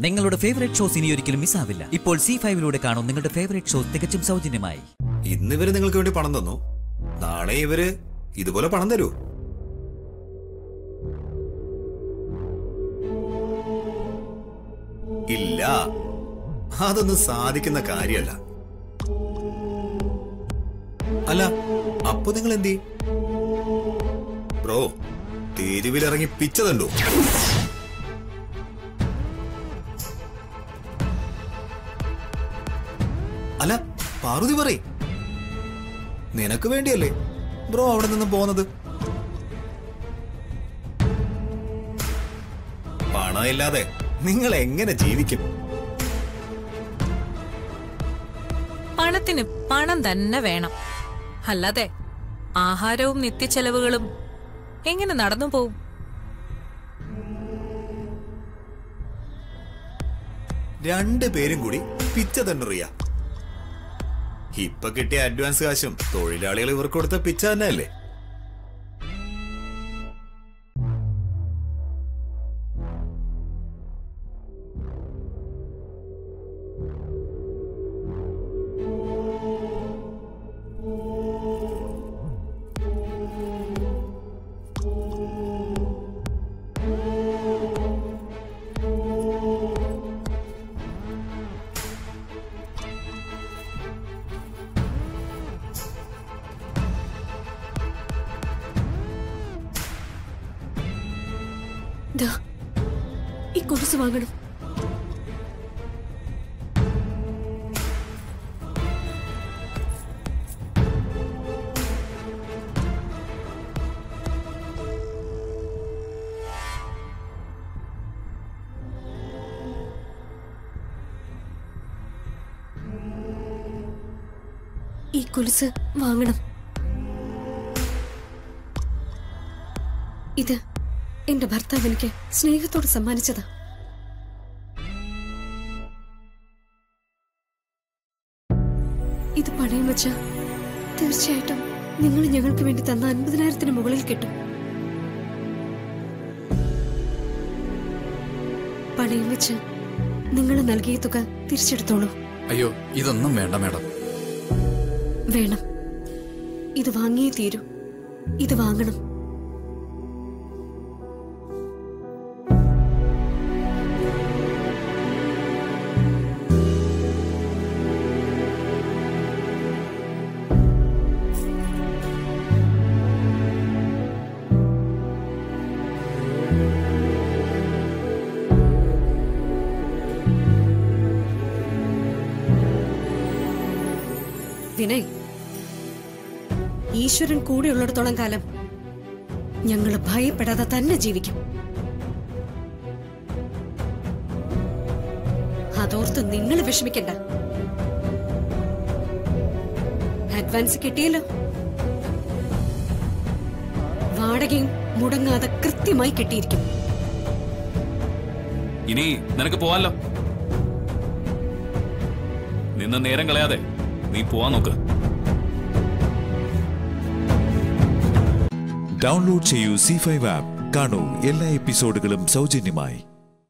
നിങ്ങളുടെ favourite shows ഇനി ഒരിക്കലും മിസ്സാവില്ല ഇപ്പോൾ സി ഫൈവിലൂടെ കാണും നിങ്ങളുടെ ഫേവറേറ്റ് ഷോ തികച്ചും സൗജന്യമായി ഇന്ന് ഇവര് നിങ്ങൾക്ക് വേണ്ടി പണം തന്നു നാളെ ഇവര് ഇതുപോലെ പണം തരൂ ഇല്ല അതൊന്നും സാധിക്കുന്ന കാര്യമല്ല അല്ല അപ്പൊ നിങ്ങൾ എന്തി ബ്രോ തെരുവിലിറങ്ങി പിച്ചതുണ്ടോ അല്ല പാർവതി പറയ് നിനക്ക് വേണ്ടിയല്ലേ ബ്രോ അവിടെ നിന്ന് പോകുന്നത് പണമില്ലാതെ നിങ്ങൾ എങ്ങനെ ജീവിക്കും പണത്തിന് പണം തന്നെ വേണം അല്ലാതെ ആഹാരവും നിത്യച്ചെലവുകളും എങ്ങനെ നടന്നു പോവും രണ്ടു പേരും കൂടി പിച്ച തന്നുറിയ ഇപ്പൊ കിട്ടിയ അഡ്വാൻസ് കാശും തൊഴിലാളികൾ ഇവർക്ക് കൊടുത്ത പിച്ച തന്നെ അല്ലേ ദാ, ഈ കൊലുസ് വാങ്ങണം ഈ കൊലുസ് വാങ്ങണം ഇത് എന്റെ ഭർത്താവ് എനിക്ക് സ്നേഹത്തോട് സമ്മാനിച്ചതാ ഇത് പണയം വെച്ച തീർച്ചയായിട്ടും നിങ്ങൾ ഞങ്ങൾക്ക് വേണ്ടി തന്ന അൻപതിനായിരത്തിന് മുകളിൽ കിട്ടും പണയം വെച്ച് നിങ്ങൾ നൽകിയ തുക തിരിച്ചെടുത്തോളൂ അയ്യോ ഇതൊന്നും വേണ്ട മാഡം വേണം ഇത് വാങ്ങിയേ തീരൂ ഇത് വാങ്ങണം വിനയ് ഈശ്വരൻ കൂടെയുള്ളിടത്തോളം കാലം ഞങ്ങൾ ഭയപ്പെടാതെ തന്നെ ജീവിക്കും അതോർത്ത് നിങ്ങൾ വിഷമിക്കണ്ട അഡ്വാൻസ് കിട്ടിയല്ലോ വാടകയും മുടങ്ങാതെ കൃത്യമായി കിട്ടിയിരിക്കും ഇനി നിനക്ക് പോവാല്ലോ നിന്ന് നേരം കളയാതെ നീ പോവാൻ നോക്ക് ഡൗൺലോഡ് ചെയ്യൂ സി ഫൈവ് ആപ്പ് കാണൂ എല്ലാ എപ്പിസോഡുകളും സൗജന്യമായി